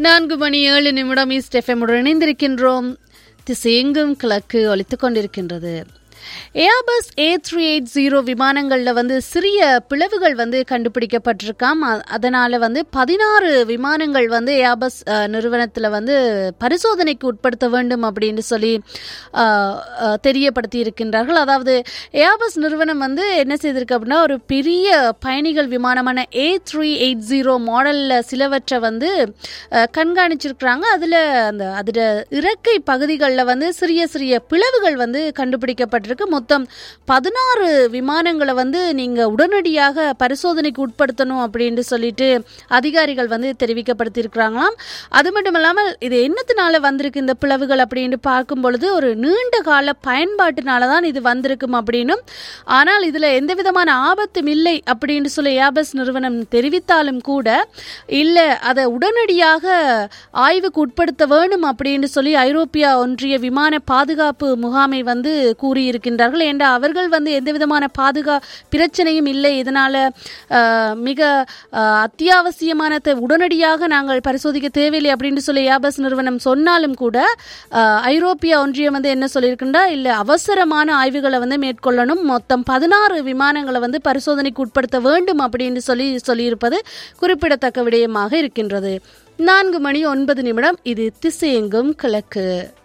நான்கு மணி ஏழு நிமிடம் ஈஸ்ட் எஃப்எம்முடன் இணைந்திருக்கின்றோம் திசையெங்கும் கிழக்கு ஒலித்துக் கொண்டிருக்கின்றது Airbus A three eight zero விமானங்களில் வந்து சிறிய பிளவுகள் வந்து கண்டுபிடிக்கப்பட்டிருக்காம் அ- அதனால வந்து பதினாறு விமானங்கள் வந்து ஏர்பஸ் நிறுவனத்தில் வந்து பரிசோதனைக்கு உட்படுத்த வேண்டும் அப்படின்னு சொல்லி அஹ், அஹ், தெரியப்படுத்தி இருக்கின்றார்கள் அதாவது ஏர்பஸ் நிறுவனம் வந்து என்ன செய்திருக்கு அப்படின்னா ஒரு பெரிய பயணிகள் விமானமான ஏ த்ரீ எயிட் ஜீரோ மாடலில் சிலவற்றை வந்து அஹ், கண்காணிச்சிருக்கிறாங்க அதில் அந்த அதில் இறக்கை பகுதிகளில் வந்து சிறிய சிறிய பிளவுகள் வந்து கண்டுபிடிக்கப்பட்டிருக்கு மொத்தம் பதினாறு விமானங்களை வந்து நீங்கள் உடனடியாக பரிசோதனைக்கு உட்படுத்தணும் அப்படின்னு சொல்லிட்டு அதிகாரிகள் வந்து தெரிவிக்கப்படுத்தியிருக்கிறாங்களாம் அது மட்டும் இல்லாமல் இது என்னத்தினால வந்திருக்கு இந்த பிளவுகள் அப்படின்னு பார்க்கும் பொழுது ஒரு நீண்ட கால பயன்பாட்டினால தான் இது வந்திருக்கும் அப்படின்னும் ஆனால் இதில் எந்த விதமான ஆபத்தும் இல்லை அப்படின்னு சொல்லி ஏபஸ் நிறுவனம் தெரிவித்தாலும் கூட இல்லை அதை உடனடியாக ஆய்வுக்கு உட்படுத்த வேணும் அப்படின்னு சொல்லி ஐரோப்பிய ஒன்றிய விமான பாதுகாப்பு முகாமை வந்து கூறியிருக்கின்றார்கள் ஏண்டா அவர்கள் வந்து எந்த விதமான பாதுகா பிரச்சனையும் இல்லை இதனால அஹ், மிக அஹ், அத்தியாவசியமானதை உடனடியாக நாங்கள் பரிசோதிக்க தேவையில்லை அப்படின்னு சொல்லி ஏபஸ் நிறுவனம் சொன்னாலும் கூட அஹ், ஐரோப்பிய ஒன்றியம் வந்து என்ன சொல்லியிருக்குண்டா இல்லை அவசரமான ஆய்வுகளை வந்து மேற்கொள்ளணும் மொத்தம் பதினாறு விமானங்களை வந்து பரிசோதனைக்கு உட்படுத்த வேண்டும் அப்படின்னு சொல்லி சொல்லியிருப்பது குறிப்பிடத்தக்க விடயமாக இருக்கின்றது நான்கு மணி ஒன்பது நிமிடம் இது திசையெங்கும் கிழக்கு